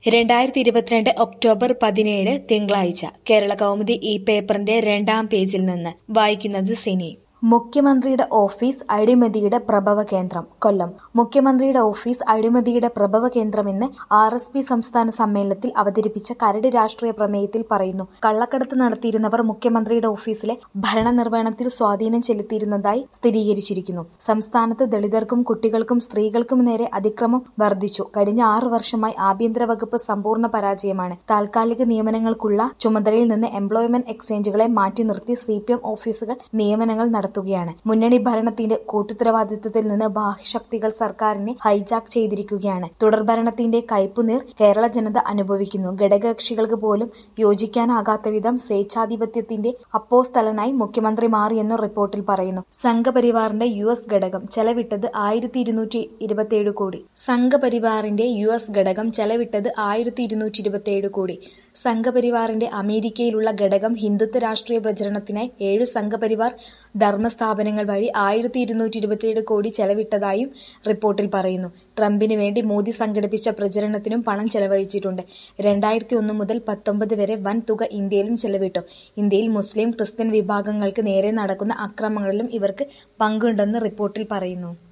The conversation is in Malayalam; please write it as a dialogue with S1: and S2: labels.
S1: രണ്ടായിരത്തി ഇരുപത്തിരണ്ട് ഒക്ടോബർ പതിനേഴ് തിങ്കളാഴ്ച കേരള കൗമുദി ഈ പേപ്പറിന്റെ രണ്ടാം പേജിൽ നിന്ന് വായിക്കുന്നത് സിനി മുഖ്യമന്ത്രിയുടെ ഓഫീസ് അഴിമതിയുടെ പ്രഭവ കേന്ദ്രം കൊല്ലം മുഖ്യമന്ത്രിയുടെ ഓഫീസ് അഴിമതിയുടെ പ്രഭവ കേന്ദ്രമെന്ന് ആർ എസ് പി സംസ്ഥാന സമ്മേളനത്തിൽ അവതരിപ്പിച്ച കരട് രാഷ്ട്രീയ പ്രമേയത്തിൽ പറയുന്നു കള്ളക്കടത്ത് നടത്തിയിരുന്നവർ മുഖ്യമന്ത്രിയുടെ ഓഫീസിലെ ഭരണനിർവഹണത്തിൽ സ്വാധീനം ചെലുത്തിയിരുന്നതായി സ്ഥിരീകരിച്ചിരിക്കുന്നു സംസ്ഥാനത്ത് ദളിതർക്കും കുട്ടികൾക്കും സ്ത്രീകൾക്കും നേരെ അതിക്രമം വർദ്ധിച്ചു കഴിഞ്ഞ ആറു വർഷമായി ആഭ്യന്തര വകുപ്പ് സമ്പൂർണ്ണ പരാജയമാണ് താൽക്കാലിക നിയമനങ്ങൾക്കുള്ള ചുമതലയിൽ നിന്ന് എംപ്ലോയ്മെന്റ് എക്സ്ചേഞ്ചുകളെ മാറ്റി നിർത്തി സി പി എം ഓഫീസുകൾ നിയമനങ്ങൾ നടത്തുകയാണ് മുന്നണി ഭരണത്തിന്റെ കൂട്ടുത്തരവാദിത്തത്തിൽ നിന്ന് ബാഹ്യശക്തികൾ സർക്കാരിനെ ഹൈജാക്ക് ചെയ്തിരിക്കുകയാണ് തുടർഭരണത്തിന്റെ കയ്പുനീർ കേരള ജനത അനുഭവിക്കുന്നു ഘടകകക്ഷികൾക്ക് പോലും യോജിക്കാനാകാത്ത വിധം സ്വേച്ഛാധിപത്യത്തിന്റെ അപ്പോസ്തലനായി മുഖ്യമന്ത്രി മാറിയെന്നും റിപ്പോർട്ടിൽ പറയുന്നു സംഘപരിവാറിന്റെ യു എസ് ഘടകം ചെലവിട്ടത് ആയിരത്തി ഇരുന്നൂറ്റി ഇരുപത്തിയേഴ് കോടി സംഘപരിവാറിന്റെ യു എസ് ഘടകം ചെലവിട്ടത് ആയിരത്തി ഇരുന്നൂറ്റി ഇരുപത്തിയേഴ് കോടി സംഘപരിവാറിന്റെ അമേരിക്കയിലുള്ള ഘടകം ഹിന്ദുത്വ രാഷ്ട്രീയ പ്രചരണത്തിനായി ഏഴ് സംഘപരിവാർ ധർമ്മസ്ഥാപനങ്ങൾ വഴി ആയിരത്തി ഇരുന്നൂറ്റി ഇരുപത്തിയേഴ് കോടി ചെലവിട്ടതായും റിപ്പോർട്ടിൽ പറയുന്നു ട്രംപിന് വേണ്ടി മോദി സംഘടിപ്പിച്ച പ്രചരണത്തിനും പണം ചെലവഴിച്ചിട്ടുണ്ട് രണ്ടായിരത്തി ഒന്ന് മുതൽ പത്തൊമ്പത് വരെ വൻ തുക ഇന്ത്യയിലും ചെലവിട്ടു ഇന്ത്യയിൽ മുസ്ലിം ക്രിസ്ത്യൻ വിഭാഗങ്ങൾക്ക് നേരെ നടക്കുന്ന അക്രമങ്ങളിലും ഇവർക്ക് പങ്കുണ്ടെന്ന് റിപ്പോർട്ടിൽ പറയുന്നു